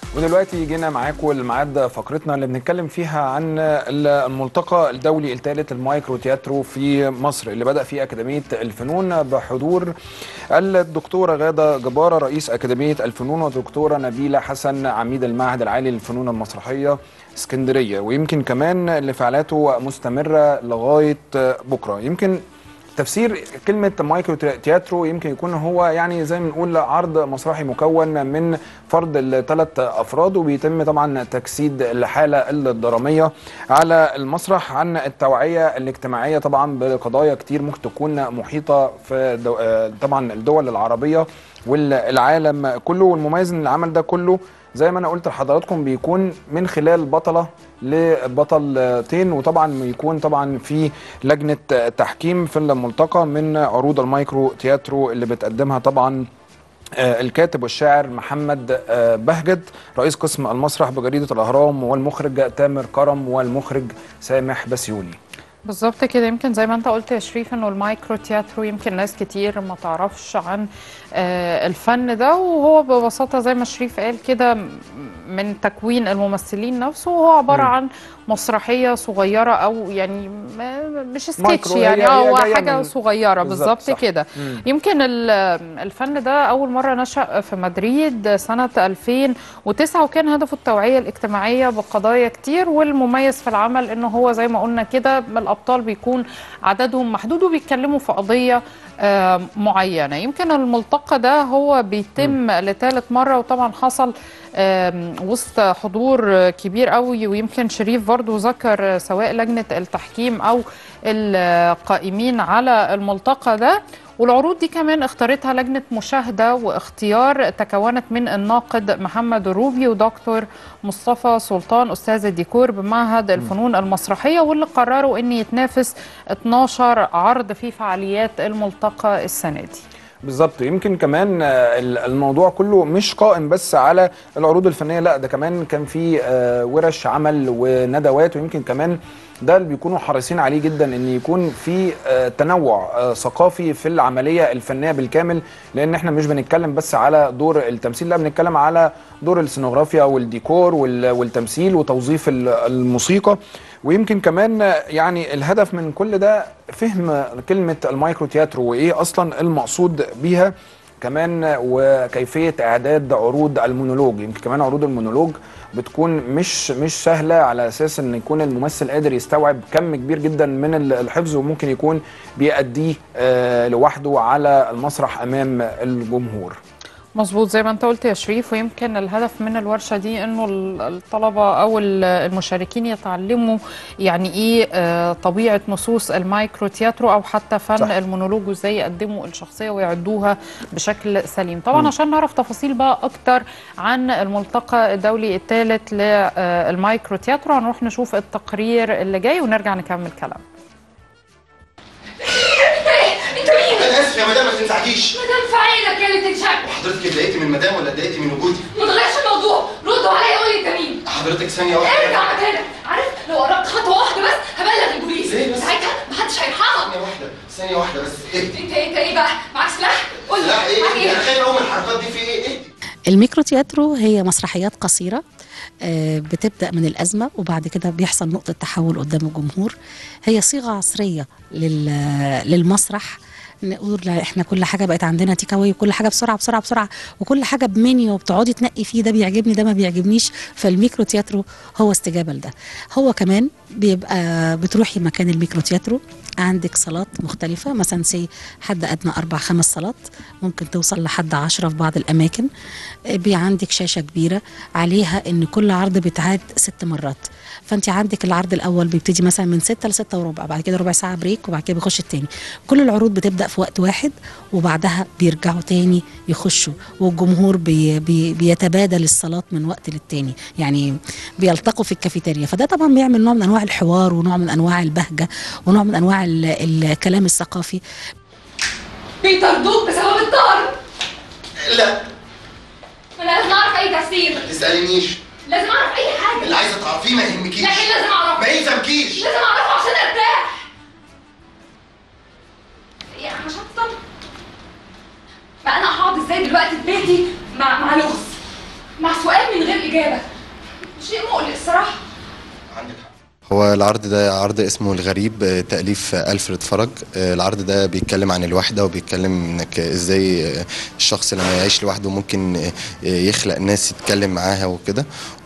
ودلوقتي جينا معاكم الميعاد فقرتنا اللي بنتكلم فيها عن الملتقى الدولي الثالث المايكرو تياترو في مصر اللي بدأ في أكاديمية الفنون بحضور الدكتورة غادة جبارة رئيس أكاديمية الفنون والدكتورة نبيلة حسن عميد المعهد العالي للفنون المسرحية اسكندرية ويمكن كمان اللي فعالاته مستمرة لغاية بكرة يمكن تفسير كلمة مايكرو تياترو يمكن يكون هو يعني زي ما نقول عرض مسرحي مكون من فرد الثلاث أفراد وبيتم طبعا تجسيد الحالة الدرامية على المسرح عن التوعية الاجتماعية طبعا بقضايا كتير ممكن تكون محيطة في دو طبعا الدول العربية والعالم كله والمميز ان العمل ده كله زي ما انا قلت لحضراتكم بيكون من خلال بطله لبطلتين وطبعا يكون طبعا في لجنه تحكيم في الملتقى من عروض المايكرو تياترو اللي بتقدمها طبعا الكاتب والشاعر محمد بهجت رئيس قسم المسرح بجريده الاهرام والمخرج تامر كرم والمخرج سامح بسيوني بالظبط كده يمكن زي ما انت قلت يا شريف انه المايكرو تياترو يمكن ناس كتير ما تعرفش عن آه الفن ده وهو ببساطه زي ما شريف قال كده من تكوين الممثلين نفسه وهو عباره م. عن مسرحيه صغيره او يعني مش سكتش يعني هو حاجه صغيره بالظبط كده يمكن الفن ده اول مره نشا في مدريد سنه 2009 وكان هدفه التوعيه الاجتماعيه بقضايا كتير والمميز في العمل انه هو زي ما قلنا كده الابطال بيكون عددهم محدود وبيتكلموا في قضيه آه معينه يمكن الملتقى ده هو بيتم لثالث مره وطبعا حصل آه وسط حضور كبير قوي ويمكن شريف برضو ذكر سواء لجنه التحكيم او القائمين على الملتقى ده والعروض دي كمان اختارتها لجنة مشاهدة واختيار تكونت من الناقد محمد الروبي ودكتور مصطفى سلطان أستاذ الديكور بمعهد الفنون المسرحية واللي قرروا أن يتنافس 12 عرض في فعاليات الملتقى السنة دي بالظبط يمكن كمان الموضوع كله مش قائم بس على العروض الفنيه لا ده كمان كان في ورش عمل وندوات ويمكن كمان ده اللي بيكونوا حريصين عليه جدا ان يكون في تنوع ثقافي في العمليه الفنيه بالكامل لان احنا مش بنتكلم بس على دور التمثيل لا بنتكلم على دور السينوغرافيا والديكور والتمثيل وتوظيف الموسيقى ويمكن كمان يعني الهدف من كل ده فهم كلمه المايكرو تياترو وايه اصلا المقصود بيها كمان وكيفيه اعداد عروض المونولوج يمكن كمان عروض المونولوج بتكون مش مش سهله على اساس ان يكون الممثل قادر يستوعب كم كبير جدا من الحفظ وممكن يكون بيأديه لوحده على المسرح امام الجمهور مظبوط زي ما انت قلت يا شريف ويمكن الهدف من الورشه دي انه الطلبه او المشاركين يتعلموا يعني ايه طبيعه نصوص المايكرو تياترو او حتى فن صح. المونولوج وازاي يقدموا الشخصيه ويعدوها بشكل سليم طبعا م. عشان نعرف تفاصيل بقى اكتر عن الملتقى الدولي الثالث للمايكرو تياترو هنروح نشوف التقرير اللي جاي ونرجع نكمل كلام انا اسف يا مدام ما تنزعجيش مدام في عينك يا اللي بتنشك وحضرتك اتضايقتي من المدام ولا اتضايقتي من وجودي؟ ما تغيرش الموضوع ردوا عليا قولي انت مين حضرتك ثانية واحدة ارجع مكانك عارف لو قربت خطوة واحدة بس هبلغ البوليس ليه بس؟ ساعتها محدش هيرحمك ثانية واحدة ثانية واحدة بس اهدي انت انت ايه بقى معاك سلاح قول لي لا ايه معاك ايه انا خايف قوي من الحركات دي في ايه اهدي الميكرو تياترو هي مسرحيات قصيرة بتبدأ من الأزمة وبعد كده بيحصل نقطة تحول قدام الجمهور هي صيغة عصرية للمسرح نقول احنا كل حاجه بقت عندنا تيك اواي وكل حاجه بسرعه بسرعه بسرعه وكل حاجه بمنيو بتقعدي تنقي فيه ده بيعجبني ده ما بيعجبنيش فالميكرو تياترو هو استجابه لده هو كمان بيبقى بتروحي مكان الميكرو تياترو عندك صالات مختلفة مثلا سي حد أدنى أربع خمس صالات ممكن توصل لحد عشرة في بعض الأماكن بي عندك شاشة كبيرة عليها إن كل عرض بيتعاد ست مرات فأنت عندك العرض الأول بيبتدي مثلا من ستة لستة وربع بعد كده ربع ساعة بريك وبعد كده بيخش التاني كل العروض بتبدأ في وقت واحد وبعدها بيرجعوا تاني يخشوا والجمهور بي بي بيتبادل الصالات من وقت للتاني يعني بيلتقوا في الكافيتيريا فده طبعا بيعمل نوع من أنواع الحوار ونوع من أنواع البهجة ونوع من أنواع الكلام الثقافي بيطردوك بسبب الطار لا انا لازم اعرف اي تفسير ما تسألنيش لازم اعرف اي حاجه اللي عايزة تعرفيه ما يهمكيش لكن لازم اعرف ما يلزمكيش لازم اعرفه عشان ارتاح يا انا مش هفضل فانا هقعد ازاي دلوقتي في بيتي مع مع لغز مع سؤال من غير الاجابه شيء مقلق الصراحه عندك حق هو العرض ده عرض اسمه الغريب آه، تأليف آه، ألفريد فرج آه، العرض ده بيتكلم عن الوحدة وبيتكلم انك ازاي آه، الشخص لما يعيش لوحده ممكن آه، يخلق ناس يتكلم معاها وكده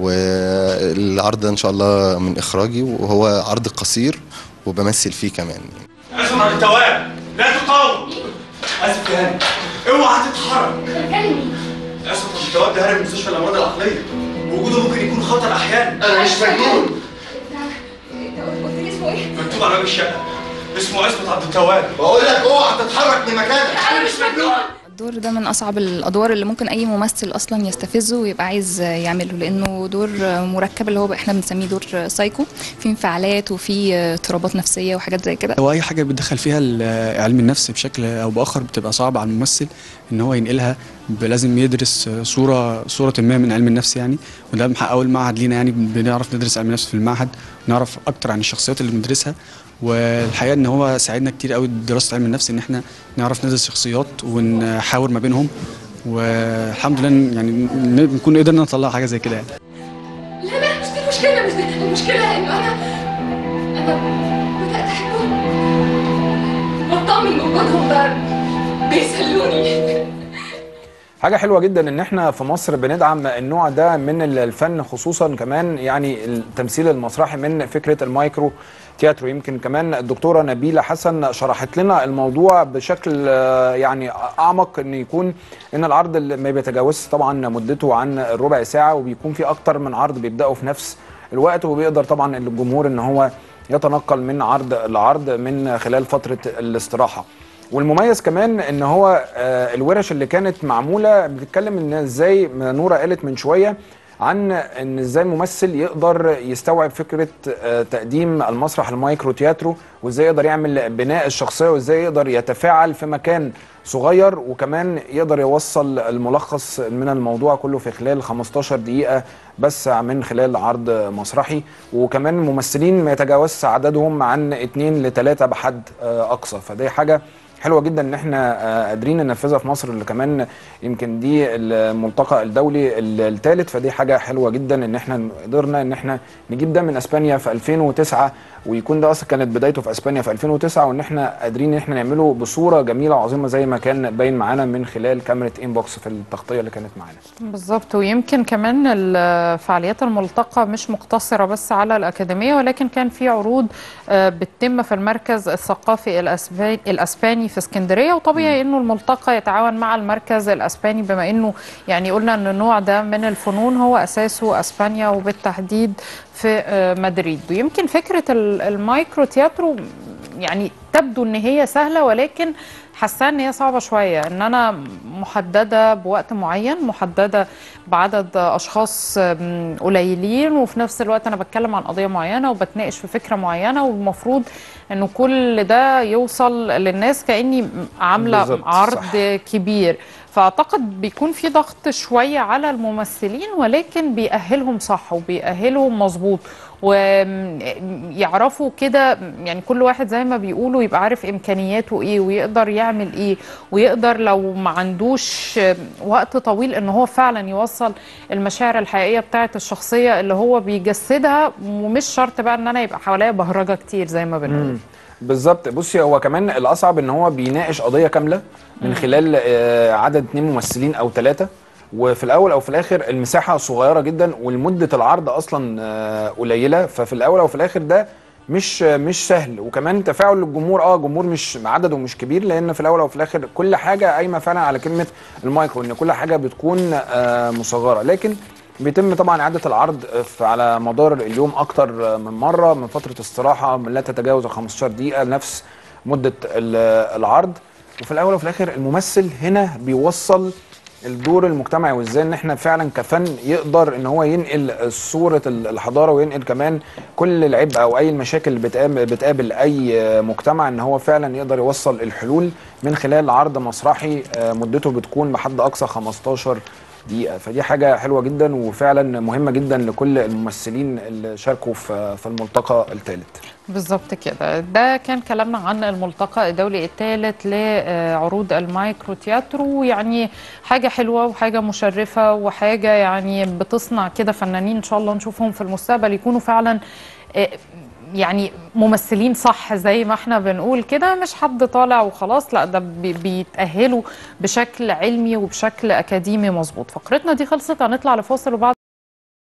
والعرض ده ان شاء الله من اخراجي وهو عرض قصير وبمثل فيه كمان اسمع التواب لا تطاول اسف يا هاني اوعى تتحرك بتكلم مين؟ اسف التواب ده هارب من مستشفى الامراض العقليه وجوده ممكن يكون خطر احيانا انا مش مجنون انت قلت لي اسمه ايه؟ مكتوب على باب الشقه اسمه عصمت عبد التواب بقول لك اوعى تتحرك من مكانك انا مش مجنون الدور ده من اصعب الادوار اللي ممكن اي ممثل اصلا يستفزه ويبقى عايز يعمله لانه دور مركب اللي هو احنا بنسميه دور سايكو في انفعالات وفي اضطرابات نفسيه وحاجات زي كده هو اي حاجه بتدخل فيها ال- علم النفس بشكل او باخر بتبقى صعبه على الممثل ان هو ينقلها ب- لازم يدرس صوره صوره ما من علم النفس يعني وده من حق اول معهد لينا يعني بنعرف ندرس علم النفس في المعهد ونعرف اكتر عن الشخصيات اللي بندرسها والحقيقه ان هو ساعدنا كتير قوي دراسه علم النفس ان احنا نعرف ندرس شخصيات ونحاور ما بينهم والحمد لله يعني ن- نكون قدرنا نطلع حاجه زي كده يعني. لا لا مش دي المشكله مش دي المشكله انه انا انا بدات احبهم بطمن بوجودهم ده بيسلوني حاجة حلوة جدا ان احنا في مصر بندعم النوع ده من الفن خصوصا كمان يعني التمثيل المسرحي من فكرة المايكرو تياترو يمكن كمان الدكتورة نبيلة حسن شرحت لنا الموضوع بشكل آه، يعني اعمق ان يكون ان العرض اللي ما بيتجاوزش طبعا مدته عن الربع ساعة وبيكون في اكتر من عرض بيبدأوا في نفس الوقت وبيقدر طبعا الجمهور ان هو يتنقل من عرض لعرض من خلال فترة الاستراحة والمميز كمان ان هو آه، الورش اللي كانت معموله بتتكلم ان ازاي ما نوره قالت من شويه عن ان ازاي الممثل يقدر يستوعب فكره آه، تقديم المسرح المايكرو تياترو وازاي يقدر يعمل بناء الشخصيه وازاي يقدر يتفاعل في مكان صغير وكمان يقدر يوصل الملخص من الموضوع كله في خلال 15 دقيقه بس من خلال عرض مسرحي وكمان ممثلين ما يتجاوزش عددهم عن اتنين لتلاته بحد آه، اقصى فدي حاجه حلوه جدا ان احنا آه، قادرين ننفذها في مصر اللي كمان يمكن دي الملتقى الدولي الثالث فدي حاجه حلوه جدا ان احنا قدرنا ان احنا نجيب ده من اسبانيا في 2009 ويكون ده اصلا كانت بدايته في اسبانيا في 2009 وان احنا قادرين ان احنا نعمله بصوره جميله وعظيمه زي ما كان باين معانا من خلال كاميرا انبوكس في التغطيه اللي كانت معانا بالظبط ويمكن كمان ال- فعاليات الملتقى مش مقتصرة بس على الأكاديمية ولكن كان في عروض آه، بتتم في المركز الثقافي الأسباني, الأسباني في اسكندرية وطبيعي أنه الملتقى يتعاون مع المركز الأسباني بما أنه يعني قلنا أن النوع ده من الفنون هو أساسه أسبانيا وبالتحديد في آه، مدريد ويمكن فكرة ال- المايكرو تياترو يعني تبدو ان هي سهله ولكن حاسه ان هي صعبه شويه ان انا محدده بوقت معين محدده بعدد اشخاص أم، قليلين وفي نفس الوقت انا بتكلم عن قضيه معينه وبتناقش في فكره معينه والمفروض انه كل ده يوصل للناس كاني عامله بالظبط، عرض صح. كبير فاعتقد بيكون في ضغط شويه على الممثلين ولكن بيأهلهم صح وبيأهلهم مظبوط ويعرفوا كده يعني كل واحد زي ما بيقولوا يبقى عارف امكانياته ايه ويقدر يعمل ايه ويقدر لو ما عندوش وقت طويل ان هو فعلا يوصل المشاعر الحقيقيه بتاعه الشخصيه اللي هو بيجسدها ومش شرط بقى ان انا يبقى حواليا بهرجه كتير زي ما بنقول بالظبط بصي هو كمان الاصعب ان هو بيناقش قضيه كامله من خلال آه، عدد اتنين ممثلين او ثلاثه وفي الاول او في الاخر المساحه صغيره جدا والمده العرض اصلا آه، قليله ففي الاول او في الاخر ده مش مش سهل وكمان تفاعل الجمهور اه جمهور مش عدده مش كبير لان في الاول او في الاخر كل حاجه قايمه فعلا على كلمه المايكرو ان كل حاجه بتكون آه، مصغره لكن بيتم طبعا اعاده العرض في على مدار اليوم اكتر من مره من فتره استراحه لا تتجاوز ال 15 دقيقه نفس مده ال- العرض وفي الاول وفي الاخر الممثل هنا بيوصل الدور المجتمعي وازاي ان احنا فعلا كفن يقدر ان هو ينقل صوره ال- الحضاره وينقل كمان كل العبء او اي المشاكل اللي بتقابل, بتقابل اي مجتمع ان هو فعلا يقدر يوصل الحلول من خلال عرض مسرحي آه، مدته بتكون بحد اقصى 15 دقيقه فدي حاجه حلوه جدا وفعلا مهمه جدا لكل الممثلين اللي شاركوا في في الملتقى الثالث بالظبط كده ده كان كلامنا عن الملتقى الدولي الثالث لعروض المايكرو تياترو يعني حاجة حلوة وحاجة مشرفة وحاجة يعني بتصنع كده فنانين إن شاء الله نشوفهم في المستقبل يكونوا فعلا آه، يعني ممثلين صح زي ما احنا بنقول كده مش حد طالع وخلاص لا ده بي- بيتأهلوا بشكل علمي وبشكل أكاديمي مظبوط فقرتنا دي خلصت هنطلع لفاصل وبعد